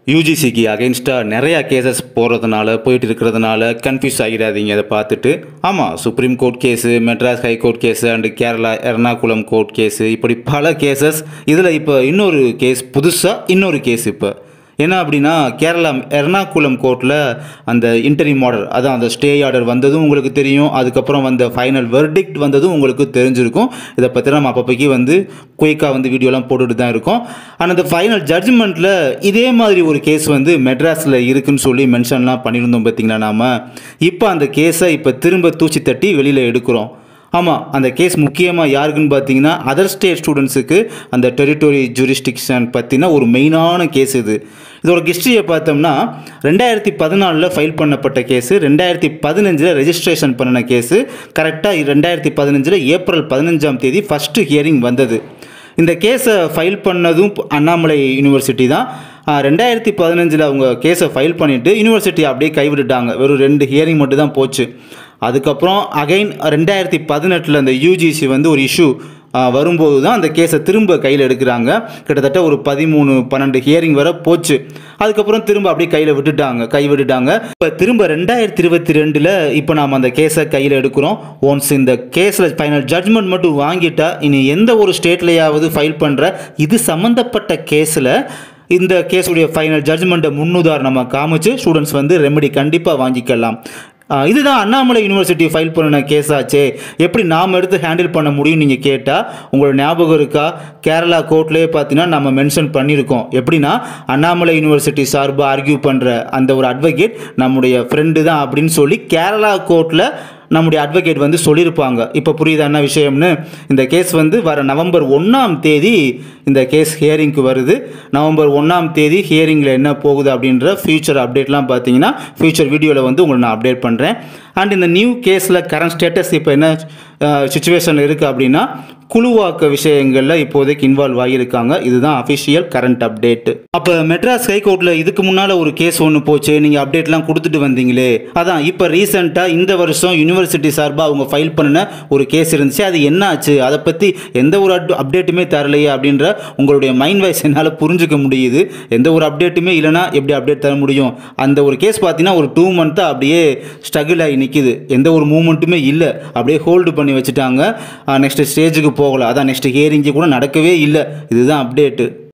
யூஜிசிக்கு அகைன்ஸ்டாக நிறையா கேசஸ் போகிறதுனால போயிட்டு இருக்கிறதுனால கன்ஃபியூஸ் ஆகிடாதீங்க அதை பார்த்துட்டு ஆமாம் supreme court case Madras high court case and Kerala Ernakulam court case இப்படி பல கேசஸ் இதில் இப்போ இன்னொரு கேஸ் புதுசாக இன்னொரு கேஸ் இப்போ என்ன அப்படின்னா கேரளா எர்ணாகுளம் கோர்ட்டில் அந்த இன்டரி ஆர்டர் அதான் அந்த ஸ்டே ஆர்டர் வந்ததும் உங்களுக்கு தெரியும் அதுக்கப்புறம் வந்த ஃபைனல் வெர்டிக்ட் வந்ததும் உங்களுக்கு தெரிஞ்சிருக்கும் இதை பற்றி நம்ம அப்பப்போக்கி வந்து குயிக்காக வந்து வீடியோலாம் போட்டுட்டு தான் இருக்கோம் ஆனால் அந்த ஃபைனல் ஜட்ஜ்மெண்ட்டில் இதே மாதிரி ஒரு கேஸ் வந்து மெட்ராஸில் இருக்குன்னு சொல்லி மென்ஷன்லாம் பண்ணியிருந்தோம் பார்த்தீங்கன்னா நாம் இப்போ அந்த கேஸை இப்போ திரும்ப தூச்சி தட்டி வெளியில் எடுக்கிறோம் ஆமாம் அந்த கேஸ் முக்கியமாக யாருக்குன்னு பார்த்தீங்கன்னா அதர் ஸ்டேட் ஸ்டூடெண்ட்ஸுக்கு அந்த டெரிட்டரி ஜூரிஸ்டிக்ஷன் பற்றின ஒரு மெயினான கேஸ் இது இதோட ஹிஸ்ட்ரியை பார்த்தோம்னா ரெண்டாயிரத்தி பதினாலில் ஃபைல் பண்ணப்பட்ட கேஸு ரெண்டாயிரத்தி பதினஞ்சில் ரெஜிஸ்ட்ரேஷன் பண்ணின கேஸு கரெக்டாக ரெண்டாயிரத்தி பதினஞ்சில் ஏப்ரல் பதினஞ்சாம் தேதி ஃபஸ்ட்டு ஹியரிங் வந்தது இந்த கேஸை ஃபைல் பண்ணதும் அண்ணாமலை யூனிவர்சிட்டி தான் ரெண்டாயிரத்தி பதினஞ்சில் அவங்க கேஸை ஃபைல் பண்ணிவிட்டு யூனிவர்சிட்டி அப்படியே கைவிட்டுட்டாங்க வெறும் ரெண்டு ஹியரிங் மட்டும் தான் போச்சு அதுக்கப்புறம் அகைன் ரெண்டாயிரத்தி பதினெட்டில் அந்த யூஜிசி வந்து ஒரு இஷ்யூ வரும்போது தான் அந்த கேஸை திரும்ப கையில் எடுக்கிறாங்க கிட்டத்தட்ட ஒரு பதிமூணு பன்னெண்டு ஹியரிங் வர போச்சு அதுக்கப்புறம் திரும்ப அப்படியே கையில் விட்டுட்டாங்க கை விட்டுட்டாங்க இப்போ திரும்ப ரெண்டாயிரத்தி இருபத்தி ரெண்டில் இப்போ நாம் அந்த கேஸை கையில் எடுக்கிறோம் ஒன்ஸ் இந்த கேஸில் ஃபைனல் ஜட்ஜ்மெண்ட் மட்டும் வாங்கிட்டா இனி எந்த ஒரு ஸ்டேட்லையாவது ஃபைல் பண்ணுற இது சம்மந்தப்பட்ட கேஸில் இந்த கேஸுடைய ஃபைனல் ஜட்ஜ்மெண்ட்டை முன்னுதாரணமாக காமிச்சு ஸ்டூடெண்ட்ஸ் வந்து ரெமெடி கண்டிப்பாக வாங்கிக்கலாம் ஆஹ் இதுதான் அண்ணாமலை யூனிவர்சிட்டி ஃபைல் பண்ணின கேஸ் ஆச்சே எப்படி நாம் எடுத்து ஹேண்டில் பண்ண முடியும் நீங்கள் கேட்டால் உங்களோட ஞாபகம் இருக்கா கேரளா கோர்ட்லேயே பார்த்தீங்கன்னா நம்ம மென்ஷன் பண்ணியிருக்கோம் எப்படின்னா அண்ணாமலை யூனிவர்சிட்டி சார்பாக ஆர்கியூ பண்ணுற அந்த ஒரு அட்வொகேட் நம்முடைய ஃப்ரெண்டு தான் அப்படின்னு சொல்லி கேரளா கோர்ட்டில் நம்முடைய அட்வொகேட் வந்து சொல்லியிருப்பாங்க இப்போ புரியுதா என்ன விஷயம்னு இந்த கேஸ் வந்து வர நவம்பர் ஒன்றாம் தேதி இந்த கேஸ் ஹியரிங்க்கு வருது நவம்பர் ஒன்றாம் தேதி ஹியரிங்கில் என்ன போகுது அப்படின்ற ஃபியூச்சர் அப்டேட்லாம் பார்த்தீங்கன்னா ஃபியூச்சர் வீடியோவில் வந்து உங்களை நான் அப்டேட் பண்ணுறேன் அண்ட் இந்த நியூ கேஸில் கரண்ட் ஸ்டேட்டஸ் இப்போ என்ன சுச்சுவேஷன் இருக்குது அப்படின்னா குழுவாக்க விஷயங்களில் இப்போதைக்கு இன்வால்வ் ஆகியிருக்காங்க இதுதான் அஃபிஷியல் கரண்ட் அப்டேட் அப்போ மெட்ராஸ் ஹைகோர்ட்டில் இதுக்கு முன்னால் ஒரு கேஸ் ஒன்று போச்சு நீங்கள் அப்டேட்லாம் கொடுத்துட்டு வந்தீங்களே அதான் இப்போ ரீசெண்டாக இந்த வருஷம் யூனிவர்சிட்டி சார்பாக அவங்க ஃபைல் பண்ணின ஒரு கேஸ் இருந்துச்சு அது என்ன ஆச்சு அதை பற்றி எந்த ஒரு அட் அப்டேட்டுமே தரலையே அப்படின்ற உங்களுடைய மைண்ட் வைஸ் என்னால் புரிஞ்சுக்க முடியுது எந்த ஒரு அப்டேட்டுமே இல்லைனா எப்படி அப்டேட் தர முடியும் அந்த ஒரு கேஸ் பார்த்தீங்கன்னா ஒரு டூ மந்த்தாக அப்படியே ஸ்ட்ரகிள் ஆகி நிற்கிது எந்த ஒரு மூமெண்ட்டுமே இல்லை அப்படியே ஹோல்டு பண்ணி வச்சுட்டாங்க நெக்ஸ்ட் ஸ்டேஜுக்கு போகல அதான் நெக்ஸ்ட் ஹியரிங்கு கூட நடக்கவே இல்லை இதுதான் அப்டேட்டு